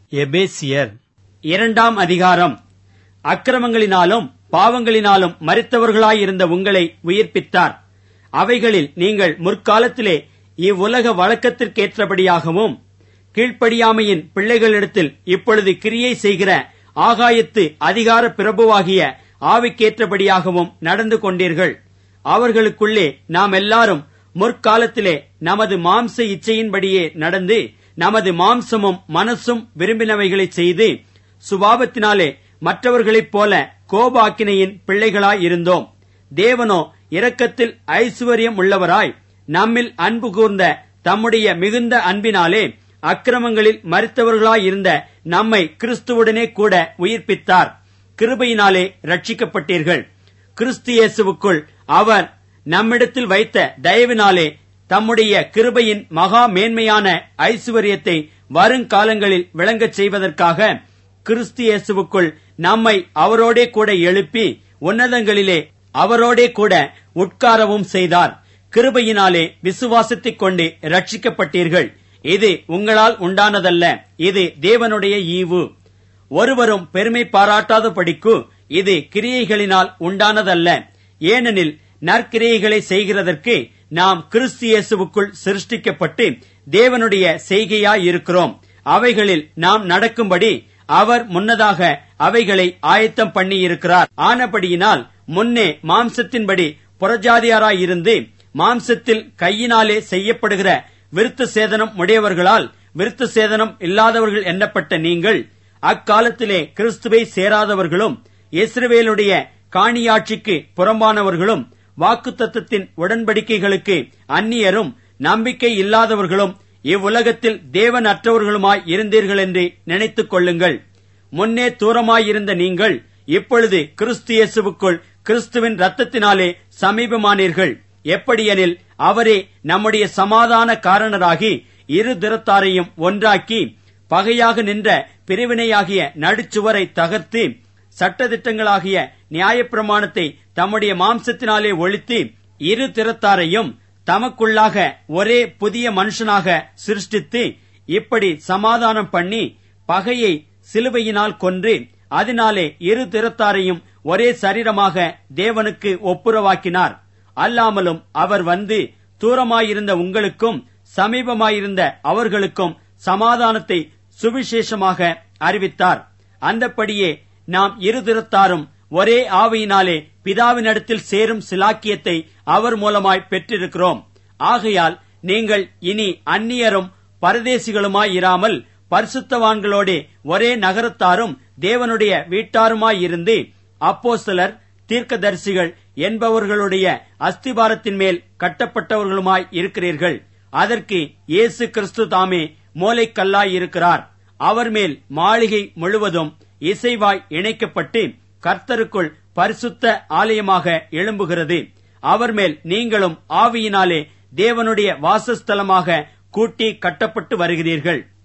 எபேசியர் இரண்டாம் அதிகாரம் அக்கிரமங்களினாலும் பாவங்களினாலும் மரித்தவர்களாயிருந்த உங்களை உயிர்ப்பித்தார் அவைகளில் நீங்கள் முற்காலத்திலே இவ்வுலக வழக்கத்திற்கேற்றபடியாகவும் கீழ்ப்படியாமையின் பிள்ளைகளிடத்தில் இப்பொழுது கிரியை செய்கிற ஆகாயத்து அதிகார பிரபுவாகிய ஆவிக்கேற்றபடியாகவும் நடந்து கொண்டீர்கள் அவர்களுக்குள்ளே நாம் எல்லாரும் முற்காலத்திலே நமது மாம்ச இச்சையின்படியே நடந்து நமது மாம்சமும் மனசும் விரும்பினவைகளைச் செய்து சுபாவத்தினாலே மற்றவர்களைப் போல கோபாக்கினையின் பிள்ளைகளாயிருந்தோம் தேவனோ இரக்கத்தில் ஐசுவரியம் உள்ளவராய் நம்மில் அன்பு கூர்ந்த தம்முடைய மிகுந்த அன்பினாலே அக்கிரமங்களில் மறித்தவர்களாயிருந்த நம்மை கிறிஸ்துவுடனே கூட உயிர்ப்பித்தார் கிருபையினாலே ரட்சிக்கப்பட்டீர்கள் கிறிஸ்து இயேசுவுக்குள் அவர் நம்மிடத்தில் வைத்த தயவினாலே தம்முடைய கிருபையின் மகா மேன்மையான ஐசுவரியத்தை வருங்காலங்களில் விளங்கச் செய்வதற்காக கிறிஸ்து இயேசுவுக்குள் நம்மை அவரோடே கூட எழுப்பி உன்னதங்களிலே அவரோடே கூட உட்காரவும் செய்தார் கிருபையினாலே விசுவாசத்தைக் கொண்டு ரட்சிக்கப்பட்டீர்கள் இது உங்களால் உண்டானதல்ல இது தேவனுடைய ஈவு ஒருவரும் பெருமை பாராட்டாத படிக்கு இது கிரியைகளினால் உண்டானதல்ல ஏனெனில் நற்கிரியைகளை செய்கிறதற்கு நாம் கிறிஸ்து இயேசுவுக்குள் சிருஷ்டிக்கப்பட்டு தேவனுடைய செய்கையாயிருக்கிறோம் அவைகளில் நாம் நடக்கும்படி அவர் முன்னதாக அவைகளை ஆயத்தம் பண்ணியிருக்கிறார் ஆனபடியினால் முன்னே மாம்சத்தின்படி புறஜாதியாராயிருந்து மாம்சத்தில் கையினாலே செய்யப்படுகிற விருத்த சேதனம் உடையவர்களால் விருத்த சேதனம் இல்லாதவர்கள் எண்ணப்பட்ட நீங்கள் அக்காலத்திலே கிறிஸ்துவை சேராதவர்களும் இஸ்ரவேலுடைய காணியாட்சிக்கு புறம்பானவர்களும் வாக்குத்தத்தத்தின் உடன்படிக்கைகளுக்கு அந்நியரும் நம்பிக்கை இல்லாதவர்களும் இவ்வுலகத்தில் தேவன் அற்றவர்களுமாய் இருந்தீர்கள் என்று நினைத்துக் கொள்ளுங்கள் முன்னே தூரமாயிருந்த நீங்கள் இப்பொழுது கிறிஸ்து இயேசுவுக்குள் கிறிஸ்துவின் ரத்தத்தினாலே சமீபமானீர்கள் எப்படியெனில் அவரே நம்முடைய சமாதான காரணராகி இரு திறத்தாரையும் ஒன்றாக்கி பகையாக நின்ற பிரிவினையாகிய நடுச்சுவரை தகர்த்து சட்டதிட்டங்களாகிய நியாயப்பிரமாணத்தை தம்முடைய மாம்சத்தினாலே ஒழித்து இரு திறத்தாரையும் தமக்குள்ளாக ஒரே புதிய மனுஷனாக சிருஷ்டித்து இப்படி சமாதானம் பண்ணி பகையை சிலுவையினால் கொன்று அதனாலே இரு திறத்தாரையும் ஒரே சரீரமாக தேவனுக்கு ஒப்புரவாக்கினார் அல்லாமலும் அவர் வந்து தூரமாயிருந்த உங்களுக்கும் சமீபமாயிருந்த அவர்களுக்கும் சமாதானத்தை சுவிசேஷமாக அறிவித்தார் அந்தப்படியே நாம் இருதிறத்தாரும் ஒரே ஆவையினாலே பிதாவினிடத்தில் சேரும் சிலாக்கியத்தை அவர் மூலமாய் பெற்றிருக்கிறோம் ஆகையால் நீங்கள் இனி அந்நியரும் பரதேசிகளுமாயிராமல் பரிசுத்தவான்களோடே ஒரே நகரத்தாரும் தேவனுடைய வீட்டாருமாயிருந்து அப்போஸ்தலர் தீர்க்கதரிசிகள் என்பவர்களுடைய அஸ்திபாரத்தின் மேல் கட்டப்பட்டவர்களுமாய் இருக்கிறீர்கள் அதற்கு இயேசு கிறிஸ்து தாமே மூளைக்கல்லாயிருக்கிறார் அவர் மேல் மாளிகை முழுவதும் இசைவாய் இணைக்கப்பட்டு கர்த்தருக்குள் பரிசுத்த ஆலயமாக எழும்புகிறது அவர் மேல் நீங்களும் ஆவியினாலே தேவனுடைய வாசஸ்தலமாக கூட்டி கட்டப்பட்டு வருகிறீர்கள்